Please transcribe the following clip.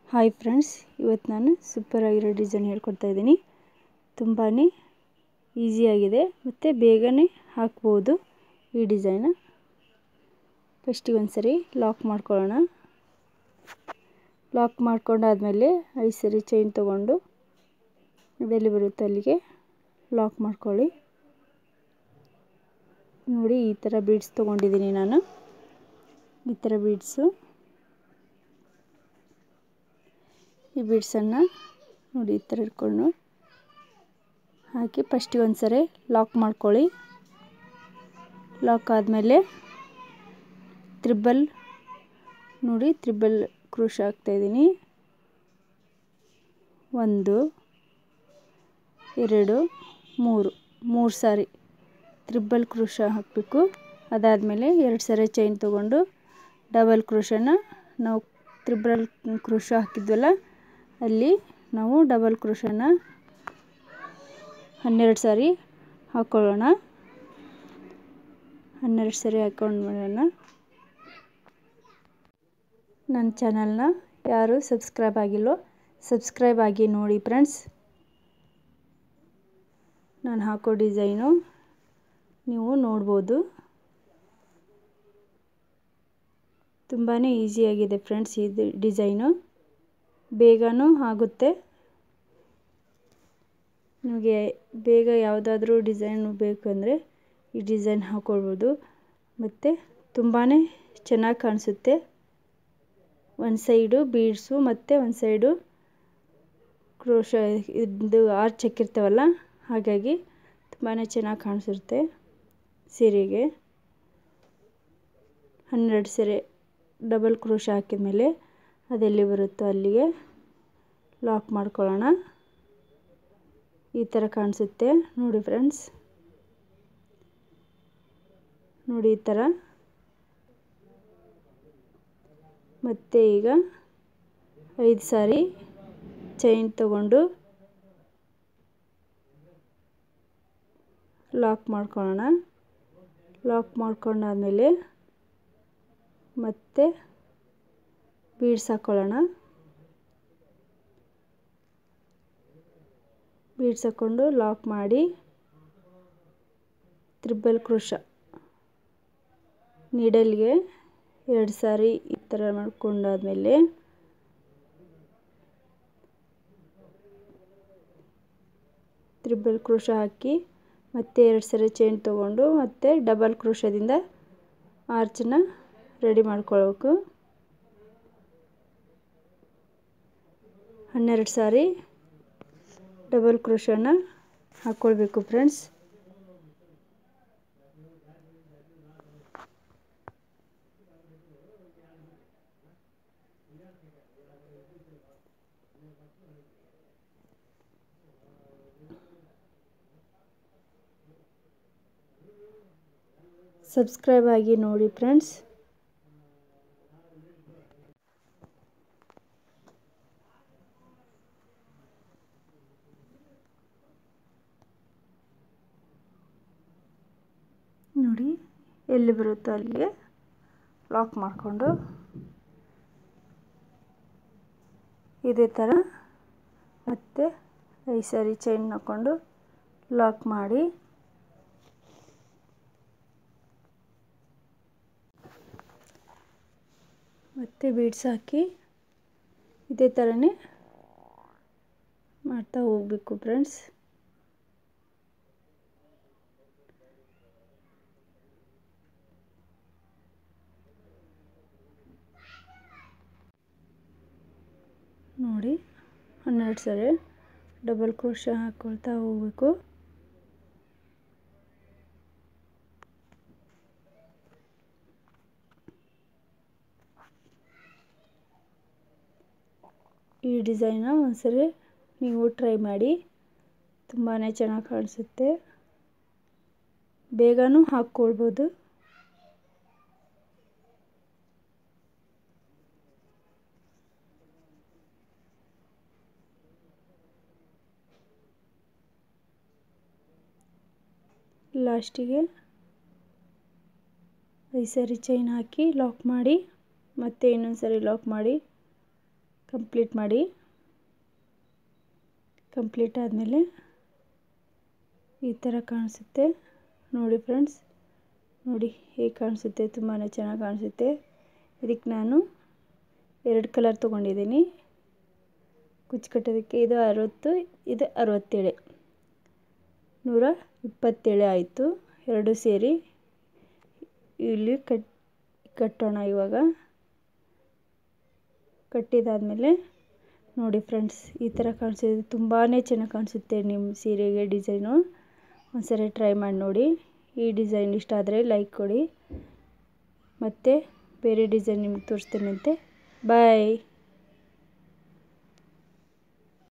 hi friends ಇವತ್ತು ನಾನು ಸೂಪರಾಗಿರೋ design ಹೇಳ್ಕೊಡ್ತಾ ಇದ್ದೀನಿ ತುಂಬಾ ಈಸಿಯಾಗಿದೆ ಮತ್ತು ಬೇಗನೆ ಹಾಕ್ಬೋದು ಈ ಡಿಸೈನ ಫಸ್ಟಿಗೆ ಒಂದು ಸರಿ ಲಾಕ್ ಮಾಡ್ಕೊಳ್ಳೋಣ ಲಾಕ್ ಮಾಡ್ಕೊಂಡಾದಮೇಲೆ ಐದು ಸರಿ ಚೈನ್ ತೊಗೊಂಡು ಅದೆಲ್ಲಿ ಬರುತ್ತೆ ಅಲ್ಲಿಗೆ ಲಾಕ್ ಮಾಡ್ಕೊಳ್ಳಿ ನೋಡಿ ಈ ಥರ ಬೀಡ್ಸ್ ತೊಗೊಂಡಿದ್ದೀನಿ ನಾನು ಈ ಥರ ಬೀಡ್ಸು ಈ ಬೀಡ್ಸನ್ನು ನೋಡಿ ಈ ಥರ ಇಟ್ಕೊಂಡು ಹಾಕಿ ಫಸ್ಟಿಗೆ ಒಂದು ಸರಿ ಲಾಕ್ ಮಾಡ್ಕೊಳ್ಳಿ ಲಾಕ್ ಆದಮೇಲೆ ತ್ರಿಬಲ್ ನೋಡಿ ತ್ರಿಬಲ್ ಕ್ರೂಶ್ ಹಾಕ್ತಾಯಿದ್ದೀನಿ ಒಂದು ಎರಡು ಮೂರು ಮೂರು ಸಾರಿ ತ್ರಿಬಲ್ ಕ್ರೂಶ ಹಾಕಬೇಕು ಅದಾದಮೇಲೆ ಎರಡು ಸರಿ ಚೈನ್ ತೊಗೊಂಡು ಡಬಲ್ ಕ್ರೂಶನ ನಾವು ತ್ರಿಬಲ್ ಕ್ರೂಶ ಹಾಕಿದ್ವಲ್ಲ ಅಲ್ಲಿ ನಾವು ಡಬಲ್ ಕ್ರೂಶನ ಹನ್ನೆರಡು ಸಾರಿ ಹಾಕ್ಕೊಳ್ಳೋಣ ಹನ್ನೆರಡು ಸರಿ ಹಾಕ್ಕೊಂಡ್ಮೇಲೆ ನನ್ನ ಚಾನಲ್ನ ಯಾರು ಸಬ್ಸ್ಕ್ರೈಬ್ ಆಗಿಲ್ಲೋ ಸಬ್ಸ್ಕ್ರೈಬ್ ಆಗಿ ನೋಡಿ ಫ್ರೆಂಡ್ಸ್ ನಾನು ಹಾಕೋ ಡಿಸೈನು ನೀವು ನೋಡ್ಬೋದು ತುಂಬಾ ಈಸಿಯಾಗಿದೆ ಫ್ರೆಂಡ್ಸ್ ಇದು ಡಿಸೈನು ಬೇಗನೂ ಆಗುತ್ತೆ ನಿಮಗೆ ಬೇಗ ಯಾವುದಾದ್ರೂ ಡಿಸೈನ್ ಬೇಕು ಅಂದರೆ ಈ ಡಿಸೈನ್ ಹಾಕ್ಕೊಳ್ಬೋದು ಮತ್ತು ತುಂಬಾ ಚೆನ್ನಾಗಿ ಕಾಣಿಸುತ್ತೆ ಒಂದು ಸೈಡು ಬೀಡ್ಸು ಮತ್ತು ಒಂದು ಸೈಡು ಕ್ರೋಶ ಇದು ಆರ್ಚ್ ಹಾಕಿರ್ತಾವಲ್ಲ ಹಾಗಾಗಿ ತುಂಬಾ ಚೆನ್ನಾಗಿ ಕಾಣಿಸುತ್ತೆ ಸೀರೆಗೆ ಹನ್ನೆರಡು ಸೀರೆ ಡಬಲ್ ಕ್ರೋಶ ಹಾಕಿದ ಮೇಲೆ ಅದೆಲ್ಲಿ ಬರುತ್ತೋ ಅಲ್ಲಿಗೆ ಲಾಕ್ ಮಾಡ್ಕೊಳ್ಳೋಣ ಈ ಥರ ಕಾಣಿಸುತ್ತೆ ನೋಡಿ ಫ್ರೆಂಡ್ಸ್ ನೋಡಿ ಈ ಥರ ಮತ್ತು ಈಗ ಐದು ಸಾರಿ ಚೈನ್ ತಗೊಂಡು ಲಾಕ್ ಮಾಡ್ಕೊಳ್ಳೋಣ ಲಾಕ್ ಮಾಡ್ಕೊಂಡಾದಮೇಲೆ ಮತ್ತೆ ಬೀಡ್ಸ್ ಹಾಕ್ಕೊಳ್ಳೋಣ ಬೀಡ್ಸ್ ಹಾಕ್ಕೊಂಡು ಲಾಕ್ ಮಾಡಿ ತ್ರಿಬಲ್ ಕ್ರೋಶ ನೀಡಲ್ಗೆ ಎರಡು ಸಾರಿ ಈ ಥರ ಮಾಡ್ಕೊಂಡಾದಮೇಲೆ ತ್ರಿಬಲ್ ಕ್ರೋಶ ಹಾಕಿ ಮತ್ತೆ ಎರಡು ಸರಿ ಚೈನ್ ತೊಗೊಂಡು ಮತ್ತೆ ಡಬಲ್ ಕ್ರೋಶದಿಂದ ಆರ್ಚನ್ನ ರೆಡಿ ಮಾಡ್ಕೊಳ್ಬೇಕು ಹನ್ನೆರಡು ಸಾರಿ ಡಬಲ್ ಕ್ರೋಶನ ಹಾಕ್ಕೊಳ್ಬೇಕು ಫ್ರೆಂಡ್ಸ್ ಸಬ್ಸ್ಕ್ರೈಬ್ ಆಗಿ ನೋಡಿ ಫ್ರೆಂಡ್ಸ್ ನೋಡಿ ಎಲ್ಲಿ ಬರುತ್ತೋ ಅಲ್ಲಿಗೆ ಲಾಕ್ ಮಾಡಿಕೊಂಡು ಇದೇ ಥರ ಮತ್ತೆ ಐದು ಸಾರಿ ಚೈನ್ ಹಾಕ್ಕೊಂಡು ಲಾಕ್ ಮಾಡಿ ಮತ್ತು ಬೀಡ್ಸ್ ಹಾಕಿ ಇದೇ ಥರನೇ ಮಾಡ್ತಾ ಹೋಗಬೇಕು ಫ್ರೆಂಡ್ಸ್ ನೋಡಿ ಹನ್ನೆರಡು ಸರಿ ಡಬಲ್ ಕ್ರೋಶ ಹಾಕ್ಕೊಳ್ತಾ ಹೋಗಬೇಕು ಈ ಡಿಸೈನ ಒಂದ್ಸರಿ ನೀವು ಟ್ರೈ ಮಾಡಿ ತುಂಬಾ ಚೆನ್ನಾಗಿ ಕಾಣಿಸುತ್ತೆ ಬೇಗನೂ ಹಾಕ್ಕೊಳ್ಬೋದು ಲಾಸ್ಟಿಗೆ ಐದು ಸರಿ ಚೈನ್ ಹಾಕಿ ಲಾಕ್ ಮಾಡಿ ಮತ್ತೆ ಇನ್ನೊಂದು ಸರಿ ಲಾಕ್ ಮಾಡಿ ಕಂಪ್ಲೀಟ್ ಮಾಡಿ ಕಂಪ್ಲೀಟ್ ಆದಮೇಲೆ ಈ ಥರ ಕಾಣಿಸುತ್ತೆ ನೋಡಿ ಫ್ರೆಂಡ್ಸ್ ನೋಡಿ ಹೇಗೆ ಕಾಣಿಸುತ್ತೆ ತುಂಬಾ ಚೆನ್ನಾಗಿ ಕಾಣಿಸುತ್ತೆ ಇದಕ್ಕೆ ನಾನು ಎರಡು ಕಲರ್ ತೊಗೊಂಡಿದ್ದೀನಿ ಕುಚ್ಚು ಕಟ್ಟೋದಕ್ಕೆ ಇದು ಅರವತ್ತು ಇದು ಅರವತ್ತೇಳೆ ನೂರ ಇಪ್ಪತ್ತೇಳು ಆಯಿತು ಎರಡು ಸೇರಿ ಇಲ್ಲಿ ಕಟ್ ಕಟ್ಟೋಣ ಇವಾಗ ಕಟ್ಟಿದಾದಮೇಲೆ ನೋಡಿ ಫ್ರೆಂಡ್ಸ್ ಈ ಥರ ಕಾಣಿಸಿದೆ ತುಂಬಾ ಚೆನ್ನಾಗಿ ಕಾಣಿಸುತ್ತೆ ನಿಮ್ಮ ಸೀರೆಗೆ ಡಿಸೈನು ಒಂದ್ಸರಿ ಟ್ರೈ ಮಾಡಿ ನೋಡಿ ಈ ಡಿಸೈನ್ ಇಷ್ಟ ಆದರೆ ಲೈಕ್ ಕೊಡಿ ಮತ್ತು ಬೇರೆ ಡಿಸೈನ್ ನಿಮ್ಗೆ ತೋರಿಸ್ತೀನಂತೆ ಬಾಯ್